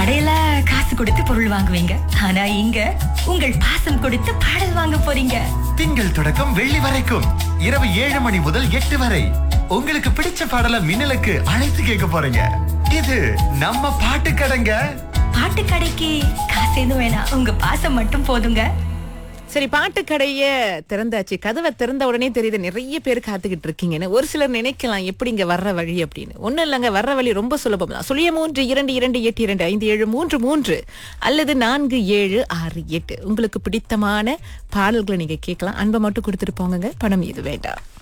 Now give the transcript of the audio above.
கடையில காசு கொடுத்து பொருள் வாங்குவீங்க ஆனா இங்க உங்கள் பாசம் கொடுத்து பாடல் வாங்க போறீங்க திங்கள் தொடக்கம் வெள்ளி வரைக்கும் இரவு ஏழு மணி முதல் எட்டு வரை உங்களுக்கு பிடிச்ச பாடல மின்னலுக்கு அழைத்து கேட்க போறீங்க இது நம்ம பாட்டு கடைங்க பாட்டு கடைக்கு காசு எதுவும் வேணாம் உங்க பாசம் மட்டும் போதுங்க சரி பாட்டு கடைய திறந்தாச்சு கதவை திறந்த உடனே தெரியுது நிறைய பேர் காத்துக்கிட்டு இருக்கீங்கன்னு ஒரு சிலர் நினைக்கலாம் எப்படி இங்க வர்ற வழி அப்படின்னு ஒண்ணும் இல்லைங்க வர்ற வழி ரொம்ப சுலபம் தான் சுழிய மூன்று இரண்டு இரண்டு எட்டு இரண்டு ஐந்து ஏழு மூன்று மூன்று அல்லது நான்கு ஏழு ஆறு எட்டு உங்களுக்கு பிடித்தமான பாடல்களை நீங்க கேட்கலாம் அன்பை மட்டும் கொடுத்துட்டு போங்க பணம் இது வேண்டாம்